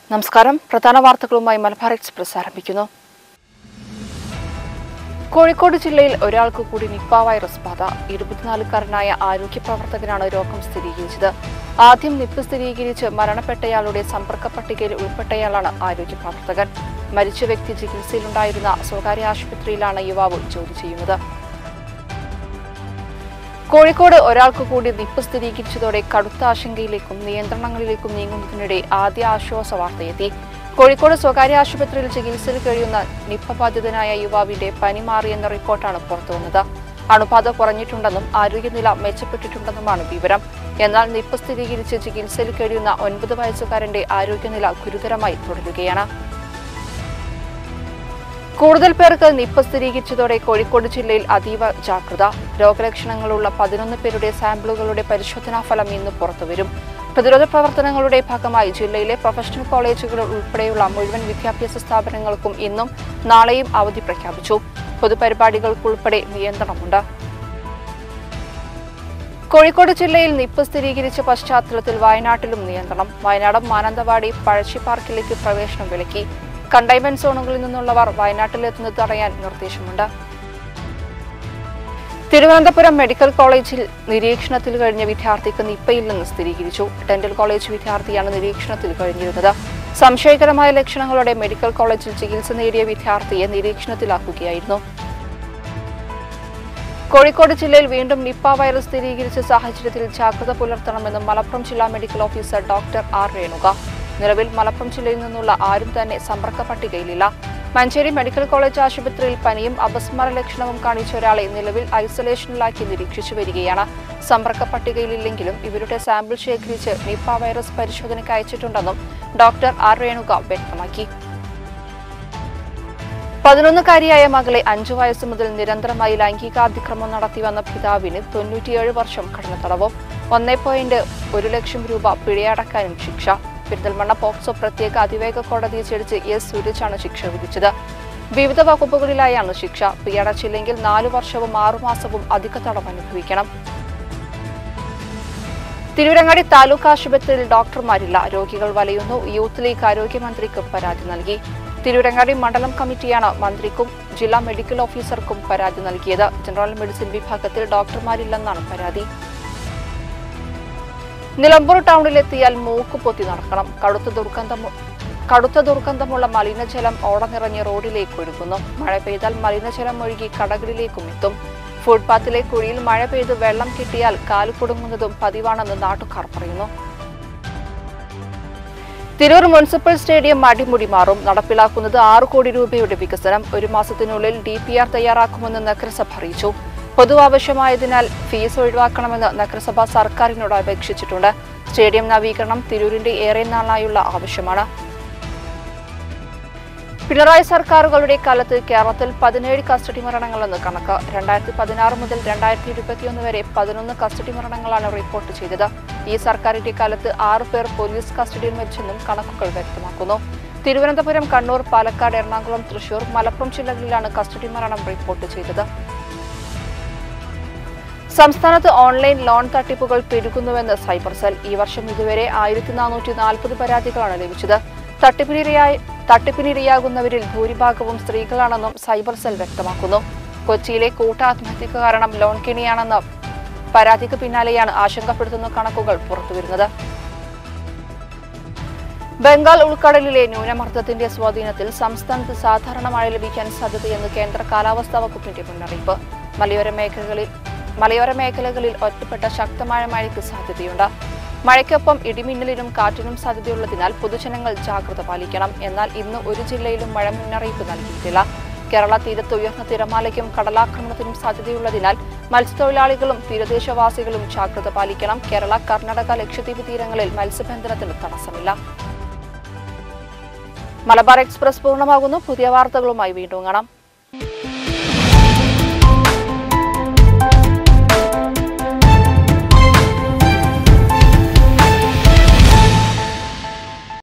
നമസ്കാരം പ്രധാന വാർത്തകളുമായി മലബാർ എക്സ്പ്രസ് ആരംഭിക്കുന്നു കോഴിക്കോട് ജില്ലയിൽ ഒരാൾക്ക് കൂടി നിപ്പ വൈറസ് ബാധ ഇരുപത്തിനാലുകാരനായ ആരോഗ്യ പ്രവർത്തകനാണ് രോഗം സ്ഥിരീകരിച്ചത് ആദ്യം നിപ്പ് സ്ഥിരീകരിച്ച് മരണപ്പെട്ടയാളുടെ സമ്പർക്ക പട്ടികയിൽ ഉൾപ്പെട്ടയാളാണ് ആരോഗ്യ പ്രവർത്തകൻ മരിച്ച വ്യക്തി ചികിത്സയിലുണ്ടായിരുന്ന സ്വകാര്യ ആശുപത്രിയിലാണ് യുവാവ് ജോലി ചെയ്യുന്നത് കോഴിക്കോട് ഒരാൾക്ക് കൂടി നിപ്പ് സ്ഥിരീകരിച്ചതോടെ കടുത്ത ആശങ്കയിലേക്കും നിയന്ത്രണങ്ങളിലേക്കും നീങ്ങുന്നതിനിടെ ആദ്യ ആശ്വാസ വാർത്തയെത്തി കോഴിക്കോട് സ്വകാര്യ ആശുപത്രിയിൽ ചികിത്സയിൽ കഴിയുന്ന നിപ്പ ബാധിതനായ യുവാവിന്റെ പനി മാറിയെന്ന റിപ്പോർട്ടാണ് പുറത്തുവന്നത് അണുബാധ കുറഞ്ഞിട്ടുണ്ടെന്നും ആരോഗ്യനില മെച്ചപ്പെട്ടിട്ടുണ്ടെന്നുമാണ് വിവരം എന്നാൽ നിപ്പ സ്ഥിരീകരിച്ച് ചികിത്സയിൽ കഴിയുന്ന ഒൻപത് വയസ്സുകാരന്റെ ആരോഗ്യനില ഗുരുതരമായി തുടരുകയാണ് കൂടുതൽ പേർക്ക് നിപ്പ സ്ഥിരീകരിച്ചതോടെ കോഴിക്കോട് ജില്ലയിൽ അതീവ ജാഗ്രത രോഗലക്ഷണങ്ങളുള്ള പതിനൊന്ന് പേരുടെ സാമ്പിളുകളുടെ പരിശോധനാ ഫലം ഇന്ന് പുറത്തുവരും പ്രതിരോധ പ്രവർത്തനങ്ങളുടെ ഭാഗമായി ജില്ലയിലെ പ്രൊഫഷണൽ കോളേജുകൾ ഉൾപ്പെടെയുള്ള മുഴുവൻ വിദ്യാഭ്യാസ സ്ഥാപനങ്ങൾക്കും ഇന്നും നാളെയും അവധി പ്രഖ്യാപിച്ചു പൊതുപരിപാടികൾക്കുൾപ്പെടെ നിയന്ത്രണമുണ്ട് കോഴിക്കോട് ജില്ലയിൽ നിപ്പ സ്ഥിരീകരിച്ച പശ്ചാത്തലത്തിൽ വയനാട്ടിലും നിയന്ത്രണം വയനാട് മാനന്തവാടി പഴശ്ശി പാർക്കിലേക്ക് പ്രവേശനം വിലക്കി കണ്ടെയ്ൻമെന്റ് സോണുകളിൽ നിന്നുള്ളവർ വയനാട്ടിലെത്തുന്നത് തടയാൻ നിർദ്ദേശമുണ്ട് തിരുവനന്തപുരം മെഡിക്കൽ കോളേജിൽ നിരീക്ഷണത്തിൽ കഴിഞ്ഞ വിദ്യാർത്ഥിക്ക് നിപ്പയില്ലെന്ന് സ്ഥിരീകരിച്ചു ഡെന്റൽ കോളേജ് വിദ്യാർത്ഥിയാണ് നിരീക്ഷണത്തിൽ കഴിഞ്ഞിരുന്നത് സംശയകരമായ ലക്ഷണങ്ങളോടെ മെഡിക്കൽ കോളേജിൽ ചികിത്സ നേടിയ വിദ്യാർത്ഥിയെ നിരീക്ഷണത്തിലാക്കുകയായിരുന്നു കോഴിക്കോട് ജില്ലയിൽ വീണ്ടും നിപ്പ വൈറസ് സ്ഥിരീകരിച്ച സാഹചര്യത്തിൽ ജാഗ്രത പുലർത്തണമെന്ന് മലപ്പുറം ജില്ലാ medical officer doctor R Renuka നിലവിൽ മലപ്പുറം ജില്ലയിൽ നിന്നുള്ള ആരും തന്നെ സമ്പർക്ക പട്ടികയിലില്ല മഞ്ചേരി മെഡിക്കൽ കോളേജ് ആശുപത്രിയിൽ പനിയും അപസ്മാര ലക്ഷണവും കാണിച്ച ഒരാളെ നിലവിൽ ഐസൊലേഷനിലാക്കി നിരീക്ഷിച്ചു വരികയാണ് സമ്പർക്ക പട്ടികയിലില്ലെങ്കിലും ഇവരുടെ സാമ്പിൾ ശേഖരിച്ച് നിപ്പ വൈറസ് പരിശോധനയ്ക്ക് അയച്ചിട്ടുണ്ടെന്നും ഡോക്ടർ ആർ രേണുക വ്യക്തമാക്കി പതിനൊന്നുകാരിയായ മകളെ അഞ്ചു വയസ്സ് മുതൽ നിരന്തരമായി ലൈംഗികാതിക്രമം നടത്തിവന്ന പിതാവിന് തൊണ്ണൂറ്റിയേഴ് വർഷം കഠിന തടവും ഒന്നേ പോയിന്റ് ഒരു ലക്ഷം രൂപ പിഴയടക്കാനും ശിക്ഷ പെരിന്തൽമണ്ണ പോക്സോ പ്രത്യേക അതിവേഗ കോടതി ജഡ്ജി എസ് സൂരജാണ് ശിക്ഷ വിധിച്ചത് വിവിധ വകുപ്പുകളിലായാണ് ശിക്ഷ പിഴടച്ചില്ലെങ്കിൽ നാലു വർഷവും ആറുമാസവും അധിക തടവ് അനുഭവിക്കണം തിരുവരങ്ങാടി താലൂക്ക് ആശുപത്രിയിൽ ഡോക്ടർമാരില്ല രോഗികൾ വലയുന്നു യൂത്ത് ലീഗ് ആരോഗ്യമന്ത്രിക്ക് പരാതി നൽകി തിരുവരങ്ങാടി മണ്ഡലം കമ്മിറ്റിയാണ് മന്ത്രിക്കും ജില്ലാ മെഡിക്കൽ ഓഫീസർക്കും പരാതി നൽകിയത് ജനറൽ മെഡിസിൻ വിഭാഗത്തിൽ ഡോക്ടർമാരില്ലെന്നാണ് പരാതി നിലമ്പൂർ ടൗണിലെത്തിയാൽ മൂക്ക് പൊത്തി നടക്കണം കടുത്ത ദുർഗന്ധം കടുത്ത ദുർഗന്ധമുള്ള മലിനജലം ഓടനിറഞ്ഞ് റോഡിലേക്ക് ഒഴുകുന്നു മഴ പെയ്താൽ മലിനജലം ഒഴുകി കടകളിലേക്കും എത്തും ഫുട്പാത്തിലെ കുഴിയിൽ മഴ പെയ്ത് വെള്ളം കിട്ടിയാൽ കാല് കുടുങ്ങുന്നതും പതിവാണെന്ന് നാട്ടുകാർ പറയുന്നു തിരൂർ മുനിസിപ്പൽ സ്റ്റേഡിയം അടിമുടി മാറും നടപ്പിലാക്കുന്നത് ആറ് കോടി രൂപയുടെ വികസനം ഒരു മാസത്തിനുള്ളിൽ ഡി പി ആർ തയ്യാറാക്കുമെന്ന് നഗരസഭ അറിയിച്ചു പൊതു ആവശ്യമായതിനാൽ ഫീസ് ഒഴിവാക്കണമെന്ന് നഗരസഭ സർക്കാരിനോട് അപേക്ഷിച്ചിട്ടുണ്ട് സ്റ്റേഡിയം നവീകരണം തിരൂരിന്റെ ഏറെ നാളായുള്ള ആവശ്യമാണ് പിണറായി സർക്കാരുകളുടെ കാലത്ത് കേരളത്തിൽ പതിനേഴ് കസ്റ്റഡി മരണങ്ങളെന്ന് കണക്ക് രണ്ടായിരത്തി പതിനാറ് മുതൽ രണ്ടായിരത്തി ഇരുപത്തിയൊന്ന് വരെ പതിനൊന്ന് കസ്റ്റഡി മരണങ്ങളാണ് റിപ്പോർട്ട് ചെയ്തത് ഈ സർക്കാരിന്റെ കാലത്ത് ആറ് പേർ പോലീസ് കസ്റ്റഡിയിൽ മരിച്ചെന്നും കണക്കുകൾ വ്യക്തമാക്കുന്നു തിരുവനന്തപുരം കണ്ണൂർ പാലക്കാട് എറണാകുളം തൃശൂർ മലപ്പുറം ജില്ലകളിലാണ് കസ്റ്റഡി മരണം റിപ്പോർട്ട് ചെയ്തത് സംസ്ഥാനത്ത് ഓൺലൈൻ ലോൺ തട്ടിപ്പുകൾ പെരുകുന്നുവെന്ന് സൈബർ സെൽ ഈ വർഷം ഇതുവരെ ആയിരത്തി നാനൂറ്റി നാൽപ്പത് പരാതികളാണ് ലഭിച്ചത് തട്ടിപ്പിനിരയായി തട്ടിപ്പിനിരയാകുന്നവരിൽ ഭൂരിഭാഗവും സ്ത്രീകളാണെന്നും സൈബർ സെൽ വ്യക്തമാക്കുന്നു കൊച്ചിയിലെ കൂട്ട ആത്മഹത്യക്ക് കാരണം ലോൺ കിണിയാണെന്ന പരാതിക്ക് പിന്നാലെയാണ് ആശങ്കപ്പെടുത്തുന്ന കണക്കുകൾ പുറത്തുവരുന്നത് ബംഗാൾ ഉൾക്കടലിലെ ന്യൂനമർദ്ദത്തിന്റെ സ്വാധീനത്തിൽ സംസ്ഥാനത്ത് സാധാരണ മഴ ലഭിക്കാൻ സാധ്യതയെന്ന് കേന്ദ്ര കാലാവസ്ഥാ വകുപ്പിന്റെ മുന്നറിയിപ്പ് മലയോര മേഖലകളിൽ മലയോര മേഖലകളിൽ ഒറ്റപ്പെട്ട ശക്തമായ മഴയ്ക്ക് സാധ്യതയുണ്ട് മഴയ്ക്കൊപ്പം ഇടിമിന്നലിനും കാറ്റിനും സാധ്യതയുള്ളതിനാൽ പൊതുജനങ്ങൾ ജാഗ്രത പാലിക്കണം എന്നാൽ ഇന്ന് ഒരു ജില്ലയിലും മഴ മുന്നറിയിപ്പ് നൽകിയിട്ടില്ല കേരള തീരത്ത് ഉയർന്ന തിരമാലയ്ക്കും കടലാക്രമണത്തിനും സാധ്യതയുള്ളതിനാൽ മത്സ്യത്തൊഴിലാളികളും തീരദേശവാസികളും ജാഗ്രത പാലിക്കണം കേരള കർണാടക ലക്ഷദ്വീപ് തീരങ്ങളിൽ മത്സ്യബന്ധനത്തിന് തടസ്സമില്ല മലബാർ എക്സ്പ്രസ് പൂർണ്ണമാകുന്നു പുതിയ വാർത്തകളുമായി വീണ്ടും കാണാം